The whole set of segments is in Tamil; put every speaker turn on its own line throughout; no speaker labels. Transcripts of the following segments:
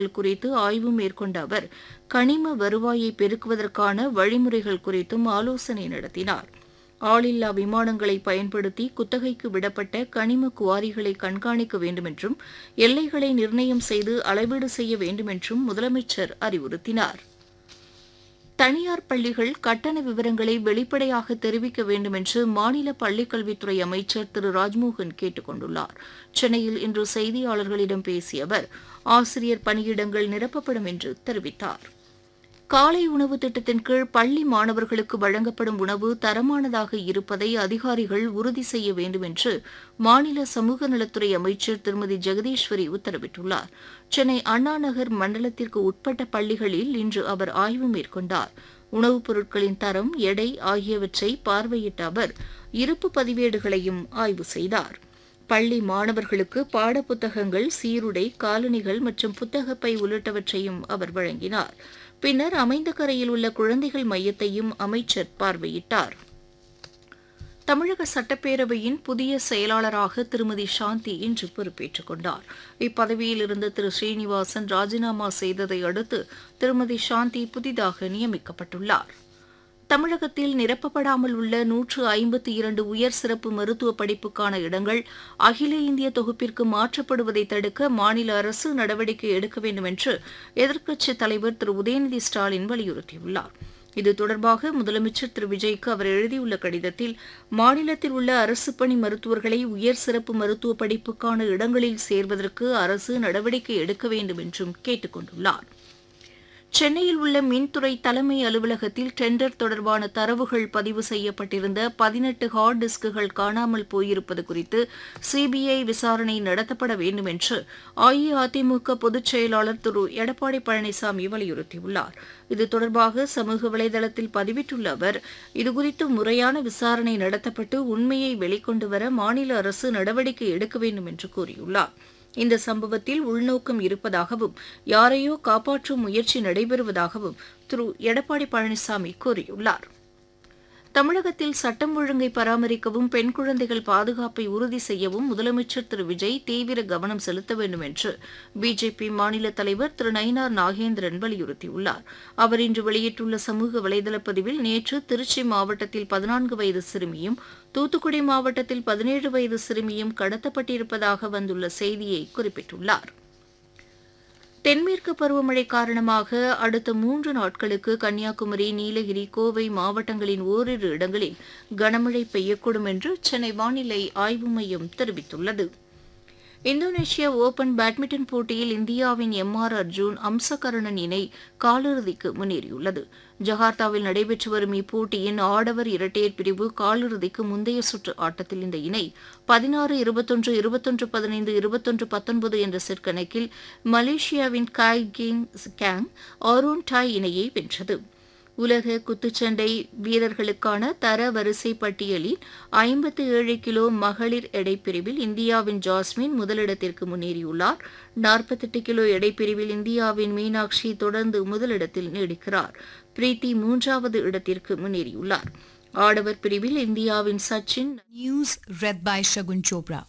குறித்து ஆய்வு மேற்கொண்ட அவர் கனிம வருவாயை பெருக்குவதற்கான வழிமுறைகள் குறித்தும் ஆலோசனை நடத்தினார் ஆளில்லா விமானங்களை பயன்படுத்தி குத்தகைக்கு விடப்பட்ட கனிம குவாரிகளை கண்காணிக்க வேண்டுமென்றும் எல்லைகளை நிர்ணயம் செய்து அளவீடு செய்ய வேண்டுமென்றும் முதலமைச்சர் அறிவுறுத்தினார் தனியார் பள்ளிகள் கட்டண விவரங்களை வெளிப்படையாக தெரிவிக்க வேண்டும் என்று மாநில பள்ளிக்கல்வித்துறை அமைச்சர் திரு ராஜ்மோகன் கேட்டுக் கொண்டுள்ளார் சென்னையில் இன்று செய்தியாளர்களிடம் பேசிய அவர் ஆசிரியர் பணியிடங்கள் நிரப்பப்படும் என்று தெரிவித்தார் காலை உணவு திட்டத்தின் கீழ் பள்ளி மாணவர்களுக்கு வழங்கப்படும் உணவு தரமானதாக இருப்பதை அதிகாரிகள் உறுதி செய்ய வேண்டும் என்று மாநில சமூக நலத்துறை அமைச்சர் திருமதி ஜெகதீஸ்வரி உத்தரவிட்டுள்ளார் சென்னை அண்ணா நகர் மண்டலத்திற்கு உட்பட்ட பள்ளிகளில் இன்று அவர் ஆய்வு மேற்கொண்டார் உணவுப் பொருட்களின் தரம் எடை ஆகியவற்றை பார்வையிட்ட அவர் இருப்பு பதிவேடுகளையும் ஆய்வு செய்தார் பள்ளி மாணவர்களுக்கு பாடப்புத்தகங்கள் சீருடை காலணிகள் மற்றும் புத்தகப்பை உள்ளிட்டவற்றையும் அவர் வழங்கினார் பின்னர் அமைந்தகரையில் உள்ள குழந்தைகள் மையத்தையும் அமைச்சர் பார்வையிட்டார் தமிழக சட்டப்பேரவையின் புதிய செயலாளராக திருமதி சாந்தி இன்று பொறுப்பேற்றுக் கொண்டார் இப்பதவியில் இருந்த திரு ஸ்ரீனிவாசன் ராஜினாமா செய்ததை அடுத்து திருமதி சாந்தி புதிதாக நியமிக்கப்பட்டுள்ளார் தமிழகத்தில் நிரப்பப்படாமல் உள்ள நூற்று ஐம்பத்தி இரண்டு உயர் சிறப்பு மருத்துவ படிப்புக்கான இடங்கள் அகில இந்திய தொகுப்பிற்கு மாற்றப்படுவதை தடுக்க மாநில அரசு நடவடிக்கை எடுக்க வேண்டும் என்று எதிர்க்கட்சித் தலைவர் திரு உதயநிதி ஸ்டாலின் வலியுறுத்தியுள்ளார் இது தொடர்பாக முதலமைச்சர் திரு விஜய்க்கு அவர் எழுதியுள்ள கடிதத்தில் மாநிலத்தில் உள்ள அரசு பணி மருத்துவர்களை உயர் சிறப்பு மருத்துவ படிப்புக்கான இடங்களில் சேர்வதற்கு அரசு நடவடிக்கை எடுக்க வேண்டும் என்றும் கேட்டுக் கொண்டுள்ளார் சென்னையில் உள்ள மின்துறை தலைமை அலுவலகத்தில் டெண்டர் தொடர்பான தரவுகள் பதிவு செய்யப்பட்டிருந்த பதினெட்டு ஹார்ட் டிஸ்குகள் காணாமல் போயிருப்பது குறித்து சிபிஐ விசாரணை நடத்தப்பட வேண்டும் என்று அஇஅதிமுக பொதுச் செயலாளர் திரு எடப்பாடி பழனிசாமி வலியுறுத்தியுள்ளார் இது தொடர்பாக சமூக வலைதளத்தில் பதிவிட்டுள்ள அவர் இதுகுறித்து முறையான விசாரணை நடத்தப்பட்டு உண்மையை வெளிக்கொண்டு வர மாநில அரசு நடவடிக்கை எடுக்க வேண்டும் என்று கூறியுள்ளார் இந்த சம்பவத்தில் உள்நோக்கம் இருப்பதாகவும் யாரையோ காப்பாற்றும் முயற்சி நடைபெறுவதாகவும் திரு எடப்பாடி பழனிசாமி கூறியுள்ளார் தமிழகத்தில் சட்டம் ஒழுங்கை பராமரிக்கவும் பெண் குழந்தைகள் பாதுகாப்பை உறுதி செய்யவும் முதலமைச்சர் திரு விஜய் தீவிர கவனம் செலுத்த வேண்டும் என்று பிஜேபி மாநில தலைவர் திரு நயினார் நாகேந்திரன் வலியுறுத்தியுள்ளார் அவர் இன்று வெளியிட்டுள்ள சமூக வலைதள பதிவில் நேற்று திருச்சி மாவட்டத்தில் பதினான்கு வயது சிறுமியும் தூத்துக்குடி மாவட்டத்தில் பதினேழு வயது சிறுமியும் கடத்தப்பட்டிருப்பதாக வந்துள்ள செய்தியை குறிப்பிட்டுள்ளார் தென்மேற்கு பருவமழை காரணமாக அடுத்த மூன்று நாட்களுக்கு கன்னியாகுமரி நீலகிரி கோவை மாவட்டங்களின் ஓரிரு இடங்களில் கனமழை பெய்யக்கூடும் என்று சென்னை வானிலை ஆய்வு மையம் தெரிவித்துள்ளது இந்தோனேஷிய ஓபன் பேட்மிண்டன் போட்டியில் இந்தியாவின் எம் ஆர் அர்ஜூன் அம்சகரணன் இணை காலிறுதிக்கு முன்னேறியுள்ளது ஜகார்த்தாவில் நடைபெற்று வரும் இப்போட்டியின் ஆடவர் இரட்டையர் பிரிவு காலிறுதிக்கு முந்தைய சுற்று ஆட்டத்தில் இந்த இணை பதினாறு இருபத்தொன்று இருபத்தொன்று பதினைந்து இருபத்தொன்று பத்தொன்பது என்ற செட் கணக்கில் மலேசியாவின் காய் கிங் கேங் ஆரோன் டாய் இணையை வென்றது உலக குத்துச்சண்டை வீரர்களுக்கான தர வரிசை பட்டியலில் ஐம்பத்தி ஏழு கிலோ மகளிர் எடைப்பிரிவில் இந்தியாவின் ஜாஸ்மின் முதலிடத்திற்கு முன்னேறியுள்ளார் நாற்பத்தெட்டு கிலோ எடைப்பிரிவில் இந்தியாவின் மீனாட்சி தொடர்ந்து முதலிடத்தில் நீடிக்கிறார் பிரீத்தி மூன்றாவது இடத்திற்கு முன்னேறியுள்ளார் ஆடவர் பிரிவில் இந்தியாவின் Sachin
News read by Shagun Chopra.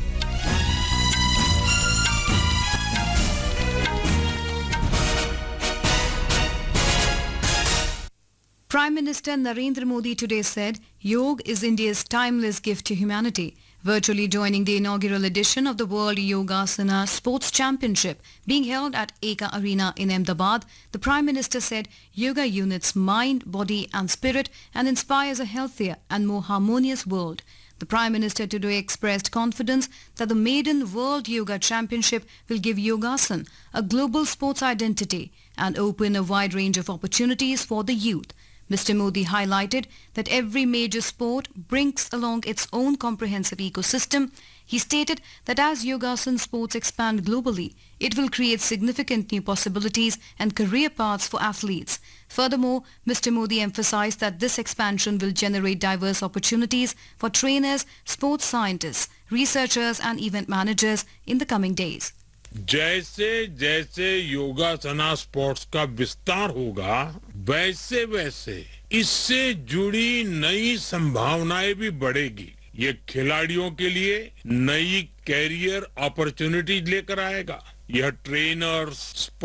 Prime Minister Narendra Modi today said Yoga is India's timeless gift to humanity. Virtually joining the inaugural edition of the World Yogasana Sports Championship being held at Eka Arena in Ahmedabad, the Prime Minister said yoga unites mind, body and spirit and inspires a healthier and more harmonious world. The Prime Minister today expressed confidence that the maiden World Yoga Championship will give Yogasan a global sports identity and open a wide range of opportunities for the youth. Mr. Modi highlighted that every major sport brings along its own comprehensive ecosystem. He stated that as Yogasan sports expand globally, it will create significant new possibilities and career paths for athletes. Furthermore, Mr. Modi emphasized that this expansion will generate diverse opportunities for trainers, sports scientists, researchers and event managers in the coming days.
जैसे जैसे योगासना स्पोर्ट्स का विस्तार होगा वैसे वैसे इससे जुड़ी नई संभावनाएं भी बढ़ेगी ये खिलाड़ियों के लिए नई कैरियर अपॉर्चुनिटीज लेकर आएगा यह ट्रेनर्स